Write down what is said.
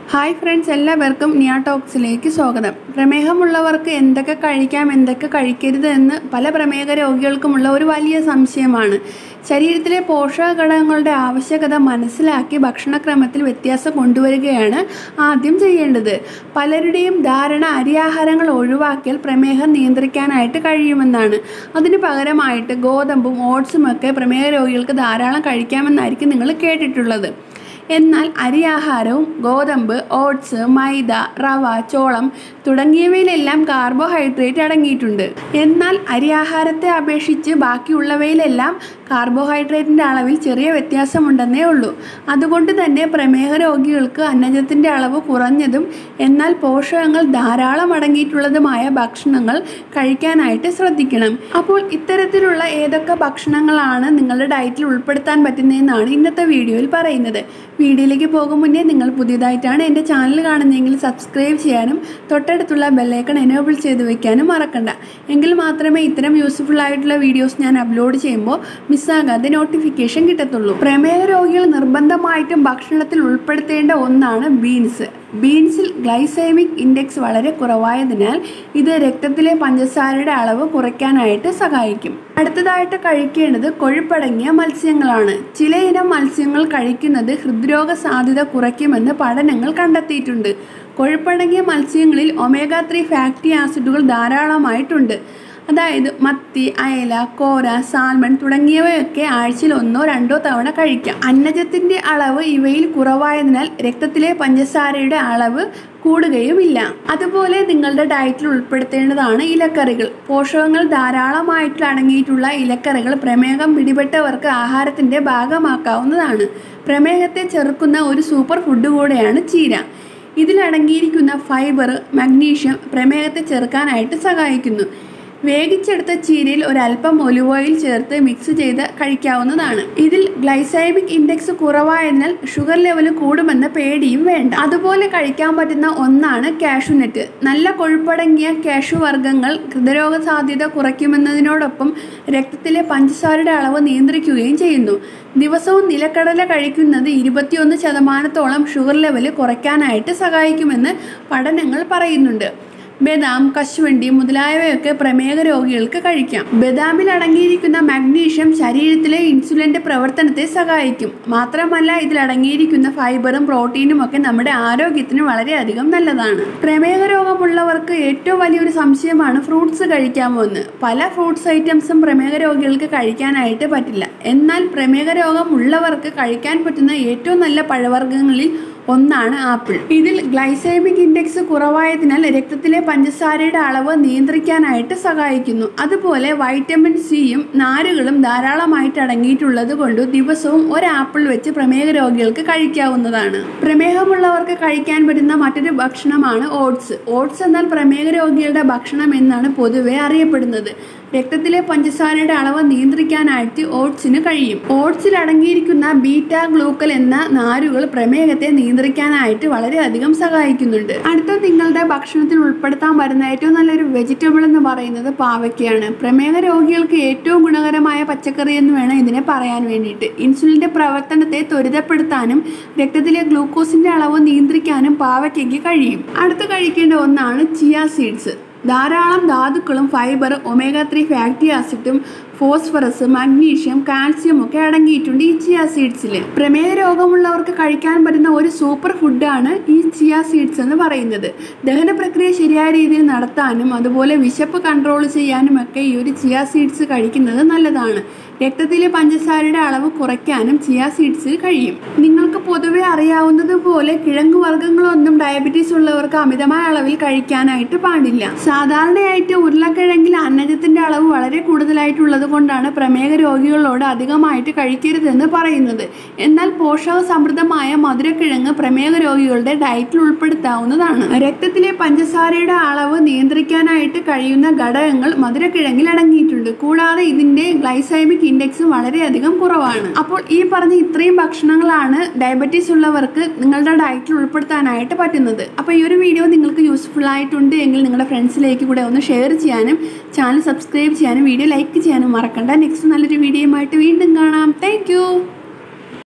hi friends എല്ലാവർക്കും നിയ ടോക്സിലേക്ക് സ്വാഗതം പ്രമേഹമുള്ളവർക്ക് എന്തൊക്കെ കഴിക്കാം എന്തൊക്കെ കഴിക്കരുത് എന്ന് പല പ്രമേഹ രോഗികൾക്കുമുള്ള ഒരു വലിയ സംശയമാണ് ശരീരത്തിലെ പോഷക ഘടകങ്ങളുടെ ആവശ്യകത മനസ്സിലാക്കി ഭക്ഷണക്രമത്തിൽ വ്യത്യാസം കൊണ്ടുവരികയാണ് ആദ്യം ചെയ്യേണ്ടത് പലരുടെയും ധാരണ അരിയാഹാരങ്ങൾ ഒഴിവാക്കിയാൽ പ്രമേഹം നിയന്ത്രിക്കാനായിട്ട് കഴിയുമെന്നാണ് അതിന് പകരമായിട്ട് ഗോതമ്പും ഓട്സും ഒക്കെ പ്രമേഹ രോഗികൾക്ക് ധാരാളം കഴിക്കാമെന്നായിരിക്കും നിങ്ങൾ കേട്ടിട്ടുള്ളത് എന്നാൽ അരിയാഹാരവും ഗോതമ്പ് ഓട്സ് മൈദ റവ ചോളം തുടങ്ങിയവയിലെല്ലാം കാർബോഹൈഡ്രേറ്റ് അടങ്ങിയിട്ടുണ്ട് എന്നാൽ അരിയാഹാരത്തെ അപേക്ഷിച്ച് ബാക്കിയുള്ളവയിലെല്ലാം കാർബോഹൈഡ്രേറ്റിൻ്റെ അളവിൽ ചെറിയ വ്യത്യാസമുണ്ടെന്നേ ഉള്ളൂ അതുകൊണ്ട് തന്നെ പ്രമേഹ രോഗികൾക്ക് അന്നജത്തിൻ്റെ അളവ് കുറഞ്ഞതും എന്നാൽ പോഷകങ്ങൾ ധാരാളം അടങ്ങിയിട്ടുള്ളതുമായ ഭക്ഷണങ്ങൾ കഴിക്കാനായിട്ട് ശ്രദ്ധിക്കണം അപ്പോൾ ഇത്തരത്തിലുള്ള ഏതൊക്കെ ഭക്ഷണങ്ങളാണ് നിങ്ങളുടെ ഡയറ്റിൽ ഉൾപ്പെടുത്താൻ പറ്റുന്നതെന്നാണ് ഇന്നത്തെ വീഡിയോയിൽ പറയുന്നത് വീഡിയോയിലേക്ക് പോകും മുന്നേ നിങ്ങൾ പുതിയതായിട്ടാണ് എൻ്റെ ചാനൽ കാണുന്നതെങ്കിൽ സബ്സ്ക്രൈബ് ചെയ്യാനും തൊട്ടടുത്തുള്ള ബെല്ലൈക്കൺ എനേബിൾ ചെയ്ത് വെക്കാനും മറക്കണ്ട എങ്കിൽ മാത്രമേ ഇത്തരം യൂസ്ഫുൾ ആയിട്ടുള്ള വീഡിയോസ് ഞാൻ അപ്ലോഡ് ചെയ്യുമ്പോൾ മിസ്സാകാതെ നോട്ടിഫിക്കേഷൻ കിട്ടത്തുള്ളൂ പ്രമേഹ രോഗികൾ നിർബന്ധമായിട്ടും ഭക്ഷണത്തിൽ ഉൾപ്പെടുത്തേണ്ട ഒന്നാണ് ബീൻസ് ബീൻസിൽ ഗ്ലൈസൈമിക് ഇൻഡെക്സ് വളരെ കുറവായതിനാൽ ഇത് രക്തത്തിലെ പഞ്ചസാരയുടെ അളവ് കുറയ്ക്കാനായിട്ട് സഹായിക്കും അടുത്തതായിട്ട് കഴിക്കേണ്ടത് കൊഴുപ്പടങ്ങിയ മത്സ്യങ്ങളാണ് ചിലയിനം മത്സ്യങ്ങൾ കഴിക്കുന്നത് ഹൃദ്രോഗ സാധ്യത കുറയ്ക്കുമെന്ന് പഠനങ്ങൾ കണ്ടെത്തിയിട്ടുണ്ട് കൊഴുപ്പടങ്ങിയ മത്സ്യങ്ങളിൽ ഒമേഗ ത്രീ ഫാറ്റി ആസിഡുകൾ ധാരാളമായിട്ടുണ്ട് അതായത് മത്തി അയല കോര സാൽമൺ തുടങ്ങിയവയൊക്കെ ആഴ്ചയിൽ ഒന്നോ രണ്ടോ തവണ കഴിക്കാം അന്നജത്തിൻ്റെ അളവ് ഇവയിൽ കുറവായതിനാൽ രക്തത്തിലെ പഞ്ചസാരയുടെ അളവ് കൂടുകയുമില്ല അതുപോലെ നിങ്ങളുടെ ഡയറ്റിൽ ഉൾപ്പെടുത്തേണ്ടതാണ് ഇലക്കറികൾ പോഷകങ്ങൾ ധാരാളമായിട്ട് അടങ്ങിയിട്ടുള്ള ഇലക്കറികൾ പ്രമേഹം പിടിപെട്ടവർക്ക് ആഹാരത്തിൻ്റെ ഭാഗമാക്കാവുന്നതാണ് പ്രമേഹത്തെ ചെറുക്കുന്ന ഒരു സൂപ്പർ ഫുഡ് കൂടെയാണ് ചീര ഇതിലടങ്ങിയിരിക്കുന്ന ഫൈബർ മഗ്നീഷ്യം പ്രമേഹത്തെ ചെറുക്കാനായിട്ട് സഹായിക്കുന്നു വേവിച്ചെടുത്ത ചീരയിൽ ഒരല്പം ഒലിവ് ഓയിൽ ചേർത്ത് മിക്സ് ചെയ്ത് കഴിക്കാവുന്നതാണ് ഇതിൽ ഗ്ലൈസൈമിക് ഇൻഡെക്സ് കുറവായതിനാൽ ഷുഗർ ലെവൽ കൂടുമെന്ന പേടിയും വേണ്ട അതുപോലെ കഴിക്കാൻ പറ്റുന്ന ഒന്നാണ് കാഷ്യൂനട്ട് നല്ല കൊഴുപ്പടങ്ങിയ കാഷ്യു വർഗ്ഗങ്ങൾ ഹൃദയരോഗ സാധ്യത കുറയ്ക്കുമെന്നതിനോടൊപ്പം രക്തത്തിലെ പഞ്ചസാരയുടെ അളവ് നിയന്ത്രിക്കുകയും ചെയ്യുന്നു ദിവസവും നിലക്കടല കഴിക്കുന്നത് ഇരുപത്തിയൊന്ന് ശതമാനത്തോളം ഷുഗർ ലെവൽ കുറയ്ക്കാനായിട്ട് സഹായിക്കുമെന്ന് പഠനങ്ങൾ പറയുന്നുണ്ട് ബദാം കശുവണ്ടി മുതലായവയൊക്കെ പ്രമേഹ രോഗികൾക്ക് കഴിക്കാം ബദാമിൽ അടങ്ങിയിരിക്കുന്ന മഗ്നീഷ്യം ശരീരത്തിലെ ഇൻസുലിൻ്റെ പ്രവർത്തനത്തെ സഹായിക്കും മാത്രമല്ല ഇതിൽ അടങ്ങിയിരിക്കുന്ന ഫൈബറും പ്രോട്ടീനും ഒക്കെ നമ്മുടെ ആരോഗ്യത്തിന് വളരെയധികം നല്ലതാണ് പ്രമേഹ രോഗമുള്ളവർക്ക് ഏറ്റവും വലിയൊരു സംശയമാണ് ഫ്രൂട്ട്സ് കഴിക്കാമോ എന്ന് പല ഫ്രൂട്ട്സ് ഐറ്റംസും പ്രമേഹ രോഗികൾക്ക് കഴിക്കാനായിട്ട് പറ്റില്ല എന്നാൽ പ്രമേഹ രോഗം ഉള്ളവർക്ക് കഴിക്കാൻ പറ്റുന്ന ഏറ്റവും നല്ല പഴവർഗ്ഗങ്ങളിൽ ഒന്നാണ് ആപ്പിൾ ഇതിൽ ഗ്ലൈസൈമിക് ഇൻഡെക്സ് കുറവായതിനാൽ രക്തത്തിലെ പഞ്ചസാരയുടെ അളവ് നിയന്ത്രിക്കാനായിട്ട് സഹായിക്കുന്നു അതുപോലെ വൈറ്റമിൻ സിയും നാരുകളും ധാരാളമായിട്ട് അടങ്ങിയിട്ടുള്ളത് കൊണ്ട് ദിവസവും ഒരു ആപ്പിൾ വെച്ച് പ്രമേഹ രോഗികൾക്ക് കഴിക്കാവുന്നതാണ് പ്രമേഹമുള്ളവർക്ക് കഴിക്കാൻ പറ്റുന്ന മറ്റൊരു ഭക്ഷണമാണ് ഓട്സ് ഓട്സ് എന്നാൽ പ്രമേഹ രോഗികളുടെ ഭക്ഷണം എന്നാണ് പൊതുവെ അറിയപ്പെടുന്നത് രക്തത്തിലെ പഞ്ചസാരയുടെ അളവ് നിയന്ത്രിക്കാനായിട്ട് ഓട്സിന് കഴിയും ഓട്സിൽ അടങ്ങിയിരിക്കുന്ന ബീറ്റ ഗ്ലൂക്കൽ എന്ന നാരുകൾ പ്രമേഹത്തെ നിയന്ത്രിക്കാനായിട്ട് വളരെയധികം സഹായിക്കുന്നുണ്ട് അടുത്ത നിങ്ങളുടെ ഭക്ഷണത്തിൽ ഉൾപ്പെടുത്താൻ വരുന്ന ഏറ്റവും നല്ലൊരു വെജിറ്റബിൾ എന്ന് പറയുന്നത് പാവയ്ക്കയാണ് പ്രമേഹ രോഗികൾക്ക് ഏറ്റവും ഗുണകരമായ പച്ചക്കറി എന്ന് വേണം ഇതിനെ പറയാൻ വേണ്ടിയിട്ട് ഇൻസുലിൻ്റെ പ്രവർത്തനത്തെ ത്വരിതപ്പെടുത്താനും രക്തത്തിലെ ഗ്ലൂക്കോസിൻ്റെ അളവ് നിയന്ത്രിക്കാനും പാവയ്ക്കയ്ക്ക് കഴിയും അടുത്ത് കഴിക്കേണ്ട ഒന്നാണ് ചിയ സീഡ്സ് ധാരാളം ധാതുക്കളും ഫൈബർ ഒമേഗ ത്രീ ഫാറ്റി ആസിഡും ഫോസ്ഫറസ് മഗ്നീഷ്യം കാൽസ്യം ഒക്കെ അടങ്ങിയിട്ടുണ്ട് ഈ ചിയ സീഡ്സിൽ പ്രമേഹ രോഗമുള്ളവർക്ക് കഴിക്കാൻ പറ്റുന്ന ഒരു സൂപ്പർ ഫുഡാണ് ഈ ചിയ സീഡ്സ് എന്ന് പറയുന്നത് ദഹന പ്രക്രിയ ശരിയായ രീതിയിൽ നടത്താനും അതുപോലെ വിശപ്പ് കൺട്രോൾ ചെയ്യാനും ഒക്കെ ഈ ഒരു ചിയ സീഡ്സ് കഴിക്കുന്നത് നല്ലതാണ് രക്തത്തിലെ പഞ്ചസാരയുടെ അളവ് കുറയ്ക്കാനും ചിയ സീഡ്സിൽ കഴിയും നിങ്ങൾക്ക് പൊതുവെ അറിയാവുന്നതുപോലെ കിഴങ്ങ് വർഗ്ഗങ്ങളൊന്നും ഡയബറ്റീസ് ഉള്ളവർക്ക് അമിതമായ അളവിൽ കഴിക്കാനായിട്ട് പാടില്ല സാധാരണയായിട്ട് ഉരുളക്കിഴങ്ങിൽ അന്നജത്തിന്റെ അളവ് വളരെ കൂടുതലായിട്ടുള്ളത് കൊണ്ടാണ് പ്രമേഹ രോഗികളോട് അധികമായിട്ട് കഴിക്കരുതെന്ന് പറയുന്നത് എന്നാൽ പോഷക സമൃദ്ധമായ മധുരക്കിഴങ്ങ് പ്രമേഹ രോഗികളുടെ ഡയറ്റിൽ ഉൾപ്പെടുത്താവുന്നതാണ് രക്തത്തിലെ പഞ്ചസാരയുടെ അളവ് നിയന്ത്രിക്കാനായിട്ട് കഴിയുന്ന ഘടകങ്ങൾ മധുരക്കിഴങ്ങിൽ അടങ്ങിയിട്ടുണ്ട് കൂടാതെ ഇതിന്റെ ഗ്ലൈസൈമിക് ഇൻഡെക്സും വളരെയധികം കുറവാണ് അപ്പോൾ ഈ പറഞ്ഞ ഇത്രയും ഭക്ഷണങ്ങളാണ് ഡയബറ്റീസ് ഉള്ളവർക്ക് നിങ്ങളുടെ ഡയറ്റിൽ ഉൾപ്പെടുത്താനായിട്ട് പറ്റുന്നത് അപ്പോൾ ഈ ഒരു വീഡിയോ നിങ്ങൾക്ക് യൂസ്ഫുൾ ആയിട്ടുണ്ട് എങ്കിൽ നിങ്ങളുടെ ഫ്രണ്ട്സിലേക്ക് കൂടെ ഒന്ന് ഷെയർ ചെയ്യാനും ചാനൽ സബ്സ്ക്രൈബ് ചെയ്യാനും വീഡിയോ ലൈക്ക് ചെയ്യാനും മറക്കണ്ട നെക്സ്റ്റ് നല്ലൊരു വീഡിയോയുമായിട്ട് വീണ്ടും കാണാം താങ്ക്